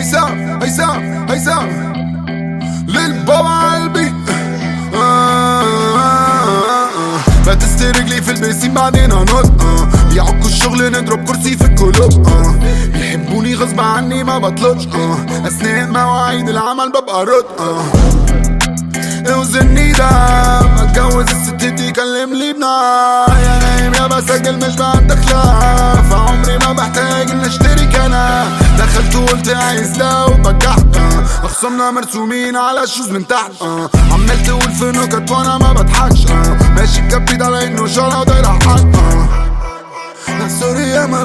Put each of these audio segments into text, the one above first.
هيثم هيثم هيثم للبابا عالبي بتست رجلي في البسين بعدين هنط آه. بيعكوا الشغل نضرب كرسي في الكلوب آه. بيحبوني غصب عني ما بطلبش آه. اثناء مواعيد العمل ببقى رد آه. اوزني ده اتجوز الست دي كلم لي بناء يا نايم يا بسجل مش بعد خلاف عمري ما بحتاج ان اشترك انا دخلت وقلت عايز ده وبجحت آه. اخصامنا مرسومين على الشوز من تحت آه. عمال تقول في نكت وانا ما بضحكش آه. ماشي بكبيد على انه شارع وداير حق آه. لا سوري يا ما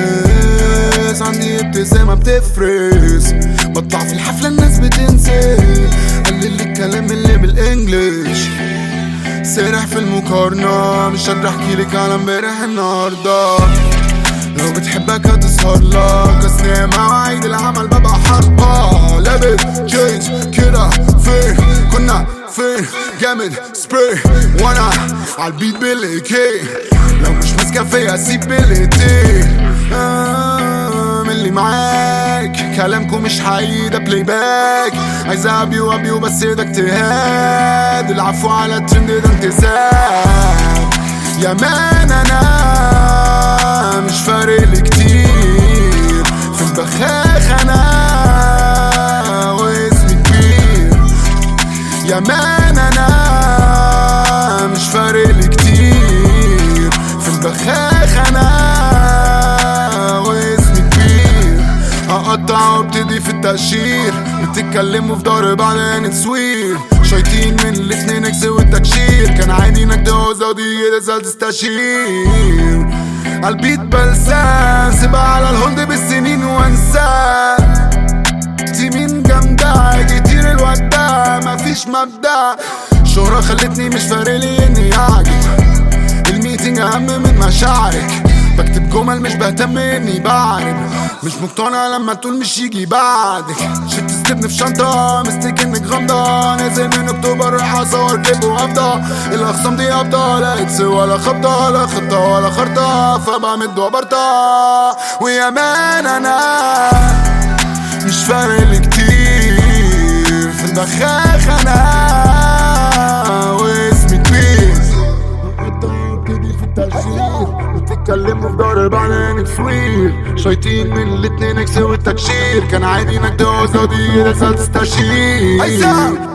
بزنس عندي ابتسامة بتفرز بطلع في الحفلة الناس بتنسى قلل لي الكلام اللي بالانجلش سارح في المقارنة مش قادر احكي لك على امبارح النهاردة لو بتحبك هتسهر لك اثناء مواعيد العمل ببقى حربة لابس جينز كده فين كنا فين جامد سبراي وانا عالبيت بالايكي لو مش ماسكة فيا سيب بالايدي آه من اللي معاك كلامكم مش حقيقي ده بلاي باك عايز ابيو ابيو بس ده اجتهاد العفو على الترند ده انتساب يا مان انا مش فارق لي كتير في البخاخ انا واسمي كبير يا مان انا مش فارق لي كتير في البخاخ انا واسمي كبير هقطع وابتدي في التقشير بتتكلموا في ضهر بعدين تصوير شايطين من الاتنين اكس والتكشير كان عادي انك تهوز او دي تسأل تستشير البيت بلسان سيبها على الهولد بالسنين وانساه تيمين جامدة كتير الواد ده مفيش مبدأ شهرة خلتني مش فارقلي اني اعجب الميتنج اهم من مشاعرك بكتب جمل مش بهتم اني بعرب مش مقتنع لما تقول مش يجي بعدك شلت ستبني في شنطة مستيك انك غامضة نازل من اكتوبر رايح اصور كليب وافضة الاخصام دي افضة لا اكس ولا خبطة لا خطة ولا خرطة فبعمل وبرطة ويا مان انا مش فارق لي كتير في البخاخ انا واسمي كبير بتبتدي في التشهير بتتكلموا في ضهر بعدين تصوير شايطين من الاتنين اكس والتكشير كان عادي انك تهوز دي رسالة تستشير